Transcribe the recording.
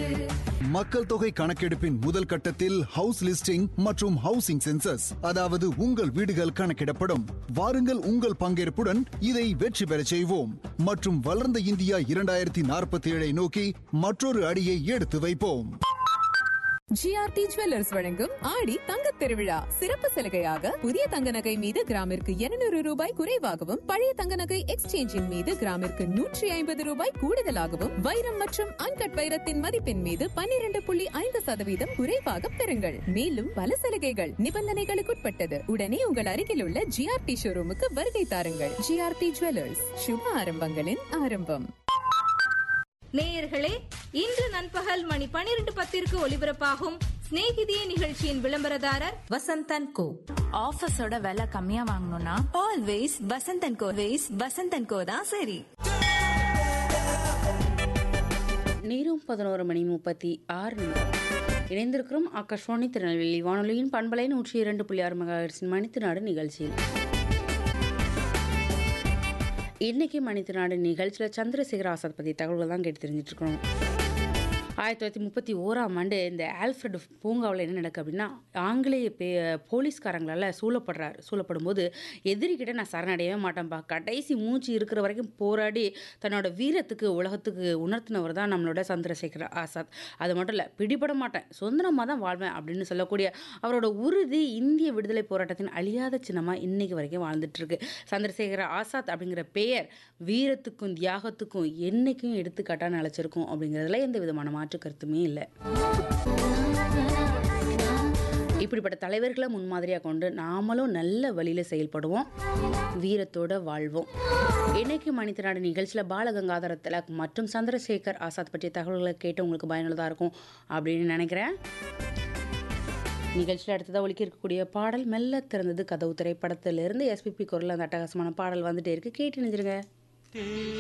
மக்கள் தொகை கணக்கெடுப்பின் முதல் கட்டத்தில் ஹவுஸ் லிஸ்டிங் மற்றும் ஹவுசிங் சென்சஸ் அதாவது உங்கள் வீடுகள் கணக்கிடப்படும் வாருங்கள் உங்கள் பங்கேற்புடன் இதை வெற்றி பெறச் செய்வோம் மற்றும் வளர்ந்த இந்தியா இரண்டாயிரத்தி நாற்பத்தி ஏழை நோக்கி மற்றொரு அடியை எடுத்து வைப்போம் ஜிஆர்டி ஜுவல்லர்ஸ் வழங்கும் ஆடி தங்கத் திருவிழா சிறப்பு சலுகையாக புதிய தங்க நகை மீது கிராமிற்கு 200 ரூபாய் குறைவாகவும் பழைய தங்க நகை எக்ஸ்சேஞ்சின் மீது கிராமிற்கு நூற்றி ஐம்பது ரூபாய் கூடுதலாகவும் வைரம் மற்றும் அன்கட் வைரத்தின் மதிப்பின் மீது 12.5% புள்ளி ஐந்து சதவீதம் குறைவாக பெறுங்கள் மேலும் பல சலுகைகள் நிபந்தனைகளுக்குட்பட்டது உடனே உங்கள் அருகில் உள்ள ஜிஆர்டி ஷோரூமுக்கு வருகை தாருங்கள் ஜிஆர்டி ஜுவல்லர்ஸ் சுப ஆரம்பங்களின் ஆரம்பம் நேயர்களே இன்று நண்பகல் மணி பனிரெண்டு பத்திற்கு ஒலிபரப்பாகும் சிநேகிதியே நிகழ்ச்சியின் விளம்பரதாரர் வசந்தன் கோ ஆஃபீஸோட விலை கம்மியா வாங்கணும்னா always Vasanthan co ways Vasanthan co தான் சரி நேரம் பதினோரு மணி முப்பத்தி ஆறு நிமிடம் இணைந்திருக்கிறோம் ஆகாஷ்வாணி திருநெல்வேலி வானொலியின் பண்பலை நூற்றி இரண்டு புள்ளி ஆறு மெகாஹெர்ட்ஸின் மணித்து நாடு நிகழ்ச்சியில் இன்னைக்கு மணித்து நாடு நிகழ்ச்சியில் சந்திரசேகர் ஆசாத் பற்றி தகவல்கள் தான் கேட்டு தெரிஞ்சிட்டு இருக்கிறோம் ஆயிரத்தி தொள்ளாயிரத்தி முப்பத்தி ஓராம் ஆண்டு இந்த ஆல்ஃப்ரட் பூங்காவில் என்ன நடக்கு அப்படின்னா ஆங்கிலேய பே போலீஸ்காரங்களால் சூழப்படுறார் சூழப்படும் போது எதிரிக்கிட்ட நான் சரணடையவே மாட்டேன்ப்பா கடைசி மூச்சு இருக்கிற வரைக்கும் போராடி தன்னோட வீரத்துக்கு உலகத்துக்கு உணர்த்தினவர் தான் நம்மளோட சந்திரசேகர் ஆசாத் அது மட்டும் இல்லை பிடிபட மாட்டேன் சுதந்திரமாக தான் வாழ்வேன் அப்படின்னு சொல்லக்கூடிய அவரோட உறுதி இந்திய விடுதலை போராட்டத்தின் அழியாத சின்னமாக இன்னைக்கு வரைக்கும் வாழ்ந்துட்டு இருக்கு சந்திரசேகர ஆசாத் அப்படிங்கிற பெயர் வீரத்துக்கும் தியாகத்துக்கும் என்னைக்கும் எடுத்துக்காட்டாக நிலச்சிருக்கும் அப்படிங்கிறதுல எந்த விதமான மாற்று கருத்துமே இல்லை இப்படிப்பட்ட தலைவர்களை முன்மாதிரியாக கொண்டு நாமளும் நல்ல வழியில் செயல்படுவோம் வீரத்தோட வாழ்வோம் இன்னைக்கு மனித நாடு நிகழ்ச்சியில் பாலகங்காதர திலக் மற்றும் சந்திரசேகர் ஆசாத் பற்றிய தகவல்களை கேட்டு உங்களுக்கு பயனுள்ளதாக இருக்கும் அப்படின்னு நினைக்கிறேன் நிகழ்ச்சியில் அடுத்ததாக ஒலிக்க இருக்கக்கூடிய பாடல் மெல்ல திறந்தது கதவு திரைப்படத்திலிருந்து எஸ்பிபி குரல் அந்த அட்டகாசமான பாடல் வந்துட்டே இருக்கு கேட்டு நினைச்சிருங்க